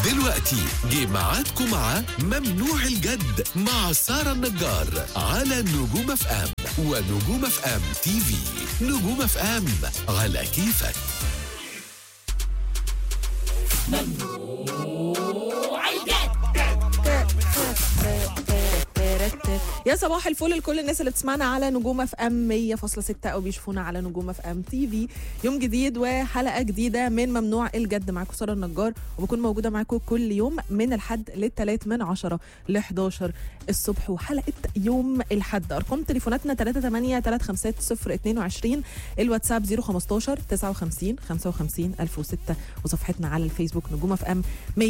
دلوقتي جه ميعادكم مع ممنوع الجد مع سارة النجار على نجوم اف ام ونجوم اف ام تي في نجوم اف ام على كيفك يا صباح الفل لكل الناس اللي بتسمعنا على نجوم اف ام 100.6 او بيشوفونا على نجوم اف ام تي في يوم جديد وحلقه جديده من ممنوع الجد معاكم ساره النجار وبكون موجوده معاكم كل يوم من الحد للثلاث من 10 ل 11 الصبح وحلقه يوم الحد ارقام تليفوناتنا 38 350 22 الواتساب 015 59 55 1006 وصفحتنا على الفيسبوك نجوم اف ام 100.6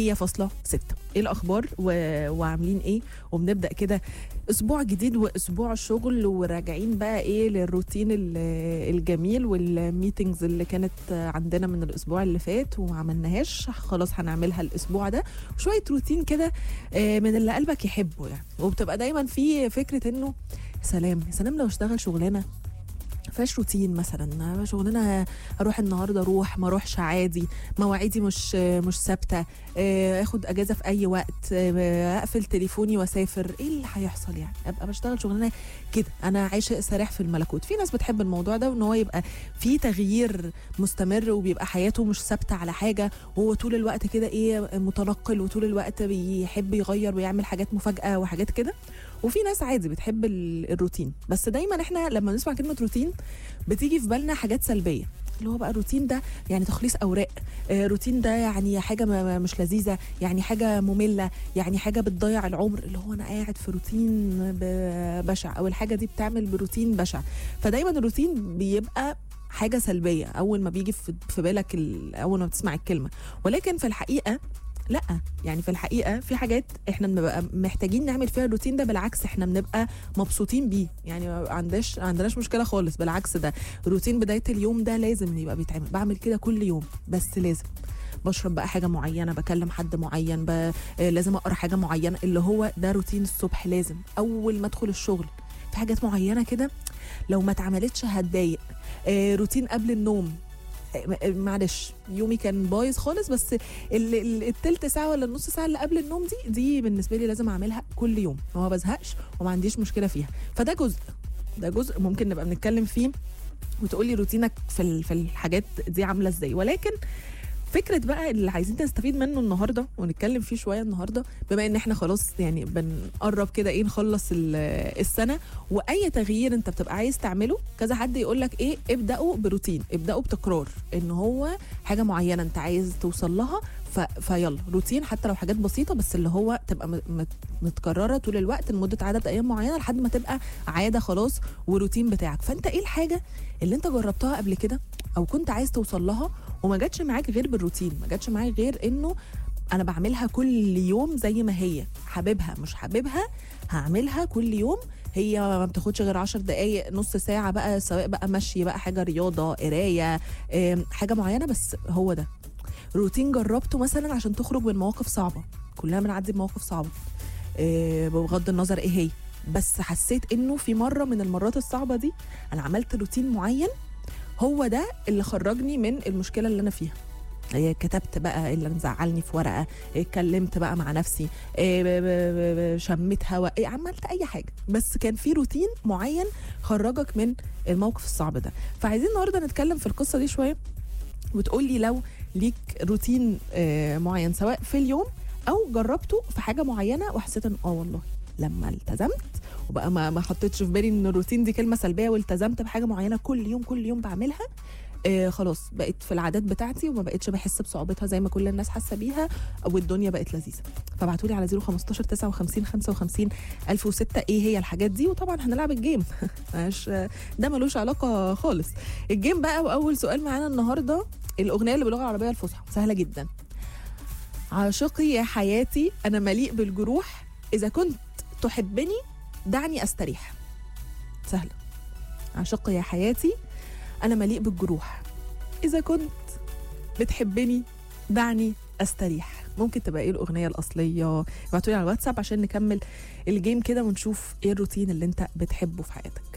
ايه الاخبار و... وعاملين ايه وبنبدا كده اسبوع جديد واسبوع شغل وراجعين بقى ايه للروتين ال- الجميل والميتنجز اللي كانت عندنا من الاسبوع اللي فات وما عملناهاش خلاص هنعملها الاسبوع ده شويه روتين كده آه، من اللي قلبك يحبه يعني وبتبقى دايما في فكره انه سلام يا سلام لو اشتغل شغلانه فيهاش روتين مثلا شغلنا اروح النهارده اروح ما اروحش عادي مواعيدي مش مش ثابته آه، اخد اجازه في اي وقت آه، اقفل تليفوني واسافر ايه اللي هيحصل يعني ابقى بشتغل شغلانه كده انا عايشه سارح في الملكوت في ناس بتحب الموضوع ده وان هو يبقى في تغيير مستمر وبيبقى حياته مش ثابته على حاجه وهو طول الوقت كده ايه متنقل وطول الوقت بيحب يغير ويعمل حاجات مفاجاه وحاجات كده وفي ناس عادي بتحب ال- الروتين بس دايما احنا لما نسمع كلمه روتين بتيجي في بالنا حاجات سلبيه اللي هو بقى الروتين ده يعني تخليص اوراق آه، روتين ده يعني حاجه ما- ما- مش لذيذه يعني حاجه ممله يعني حاجه بتضيع العمر اللي هو انا قاعد في روتين ب- بشع او الحاجه دي بتعمل بروتين بشع فدايما الروتين بيبقى حاجه سلبيه اول ما بيجي في في بالك ال- اول ما بتسمع الكلمه ولكن في الحقيقه لا يعني في الحقيقه في حاجات احنا بنبقى محتاجين نعمل فيها الروتين ده بالعكس احنا بنبقى مبسوطين بيه يعني ما عندناش ما عندناش مشكله خالص بالعكس ده روتين بدايه اليوم ده لازم يبقى بيتعمل بعمل كده كل يوم بس لازم بشرب بقى حاجه معينه بكلم حد معين ب... آه، لازم اقرا حاجه معينه اللي هو ده روتين الصبح لازم اول ما ادخل الشغل في حاجات معينه كده لو ما اتعملتش هتضايق آه، روتين قبل النوم آه، معلش يومي كان بايظ خالص بس ال- ال- التلت ساعه ولا النص ساعه اللي قبل النوم دي دي بالنسبه لي لازم اعملها كل يوم وما بزهقش وما عنديش مشكله فيها فده جزء ده جزء ممكن نبقى بنتكلم فيه وتقولي روتينك في ال- في الحاجات دي عامله ازاي ولكن فكره بقى اللي عايزين نستفيد منه النهارده ونتكلم فيه شويه النهارده بما ان احنا خلاص يعني بنقرب كده ايه نخلص ال- السنه واي تغيير انت بتبقى عايز تعمله كذا حد يقول لك ايه ابداوا بروتين ابداوا بتكرار ان هو حاجه معينه انت عايز توصل لها ف... فيلا روتين حتى لو حاجات بسيطه بس اللي هو تبقى م- مت... متكرره طول الوقت لمده عدد ايام معينه لحد ما تبقى عاده خلاص وروتين بتاعك فانت ايه الحاجه اللي انت جربتها قبل كده او كنت عايز توصل لها وما جاتش معاك غير بالروتين ما جاتش معاك غير انه انا بعملها كل يوم زي ما هي حاببها مش حاببها هعملها كل يوم هي ما بتاخدش غير 10 دقايق نص ساعه بقى سواء بقى مشي بقى حاجه رياضه قرايه آم، حاجه معينه بس هو ده روتين جربته مثلا عشان تخرج من مواقف صعبه كلنا بنعدي بمواقف صعبه آه، بغض النظر ايه هي بس حسيت انه في مره من المرات الصعبه دي انا عملت روتين معين هو ده اللي خرجني من المشكله اللي انا فيها إيه، كتبت بقى اللي مزعلني في ورقه إيه، اتكلمت بقى مع نفسي إيه، ب- ب- ب- شميت هواء إيه، عملت اي حاجه بس كان في روتين معين خرجك من الموقف الصعب ده فعايزين النهارده نتكلم في القصه دي شويه وتقولي لو ليك روتين آه، معين سواء في اليوم او جربته في حاجه معينه وحسيت ان اه والله لما التزمت وبقى ما ما حطيتش في بالي ان الروتين دي كلمه سلبيه والتزمت بحاجه معينه كل يوم كل يوم بعملها آه خلاص بقت في العادات بتاعتي وما بقتش بحس بصعوبتها زي ما كل الناس حاسه بيها والدنيا بقت لذيذه فابعتوا لي على 015 59 55 1006 ايه هي الحاجات دي وطبعا هنلعب الجيم مش ده ملوش علاقه خالص الجيم بقى واول سؤال معانا النهارده الاغنيه اللي باللغه العربيه الفصحى سهله جدا عاشقي يا حياتي انا مليء بالجروح اذا كنت تحبني دعني استريح سهله عاشقي يا حياتي انا مليء بالجروح اذا كنت بتحبني دعني استريح ممكن تبقى ايه الاغنيه الاصليه ابعتولي على الواتساب عشان نكمل الجيم كده ونشوف ايه الروتين اللي انت بتحبه في حياتك